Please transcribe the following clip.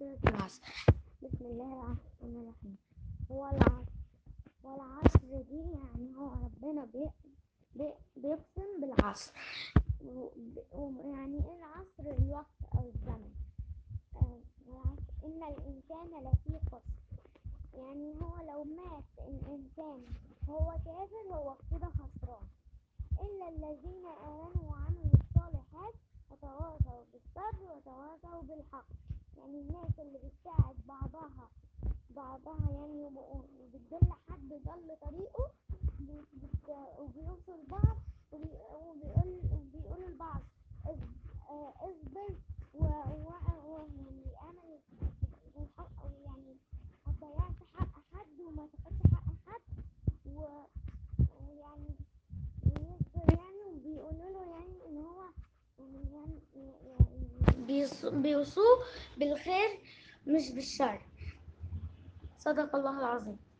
سورة العصر بسم الله الرحمن الرحيم هو العصر والعصر دي يعني هو ربنا بي بي بيقسم بالعصر ويعني ايه العصر الوقت او الزمن آه، العصر ان الانسان لفي خسر يعني هو لو مات الانسان هو كافر هو كده خسران الا الذين امنوا وعملوا الصالحات وتواصوا بالصبر وتواصوا بالحق يعني الناس اللي بتساعد بعضها بعضها يعني وب- وبتدل حد ضل طريقه بت- بت- وبيوصل بعض وبي- وبيقول وبيقولوا لبعض اص- آه، اصبر و و- و- يعني اعمل الحق يعني ما تضيعش حق حد وما تاخدش حق حد و- ويعني ويصبر يعني وبيقولوا له يعني ان هو يعني يعني بيص- بيوصوه بالخير مش بالشر صدق الله العظيم